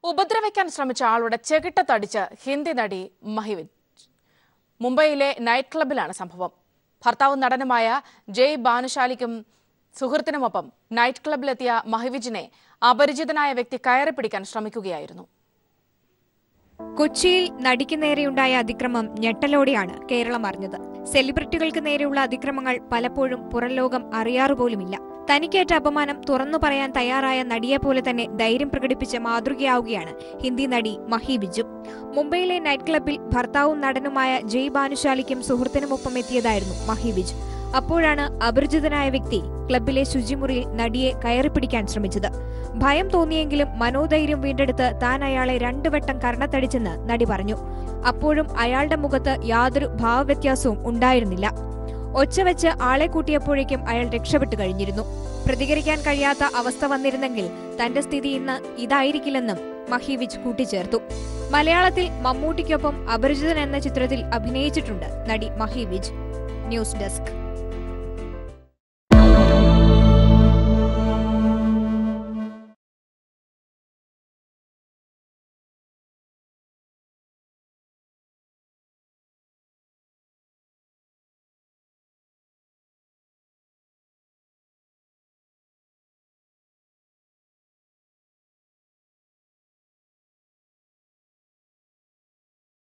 ഉപദ്രവിക്കാൻ ശ്രമിച്ച ആളുടെ ചെകിട്ടത്തടിച്ച് ഹിന്ദി നടി മഹിവിൻ മുംബൈയിലെ നൈറ്റ് ക്ലബിലാണ് സംഭവം ഭർത്താവും നടനുമായ ജയ് ബാനുശാലിക്കും സുഹൃത്തിനുമൊപ്പം നൈറ്റ് ക്ലബിലെത്തിയ മഹിവിജിനെ അപരിചിതനായ വ്യക്തി കയറി പിടിക്കാൻ ശ്രമിക്കുകയായിരുന്നു കൊച്ചിയിൽ നടിക്ക് നേരെയുണ്ടായ അതിക്രമം ഞെട്ടലോടെയാണ് കേരളം അറിഞ്ഞത് സെലിബ്രിറ്റികൾക്ക് നേരെയുള്ള അതിക്രമങ്ങൾ പലപ്പോഴും പുറംലോകം അറിയാറുപോലുമില്ല തനിക്കേറ്റ അപമാനം തുറന്നു പറയാൻ തയ്യാറായ നടിയെപ്പോലെ തന്നെ ധൈര്യം പ്രകടിപ്പിച്ച മാതൃകയാവുകയാണ് ഹിന്ദി നടി മഹി ബിജു മുംബൈയിലെ നൈറ്റ് ക്ലബിൽ ഭർത്താവും നടനുമായ ജയ് ബാനുശാലിക്കും സുഹൃത്തിനുമൊപ്പം എത്തിയതായിരുന്നു മഹി ബിജു അപ്പോഴാണ് അപരിചിതനായ വ്യക്തി ക്ലബിലെ ശുചിമുറിയിൽ നടിയെ കയറിപ്പിടിക്കാൻ ശ്രമിച്ചത് ഭയം തോന്നിയെങ്കിലും മനോധൈര്യം വീണ്ടെടുത്ത് താൻ അയാളെ രണ്ടു വട്ടം കർണത്തടിച്ചെന്ന് നടി പറഞ്ഞു അപ്പോഴും അയാളുടെ മുഖത്ത് യാതൊരു ഭാവവ്യത്യാസവും ഉണ്ടായിരുന്നില്ല ഒച്ച വെച്ച് ആളെ കൂട്ടിയപ്പോഴേക്കും അയാൾ രക്ഷപ്പെട്ടു കഴിഞ്ഞിരുന്നു പ്രതികരിക്കാൻ കഴിയാത്ത അവസ്ഥ വന്നിരുന്നെങ്കിൽ തന്റെ സ്ഥിതി ഇന്ന് ഇതായിരിക്കില്ലെന്നും മഹീവിച്ച് കൂട്ടിച്ചേർത്തു മലയാളത്തിൽ മമ്മൂട്ടിക്കൊപ്പം അപരിചിതൻ എന്ന ചിത്രത്തിൽ അഭിനയിച്ചിട്ടുണ്ട് നടി മഹീവിജ് ന്യൂസ് ഡെസ്ക്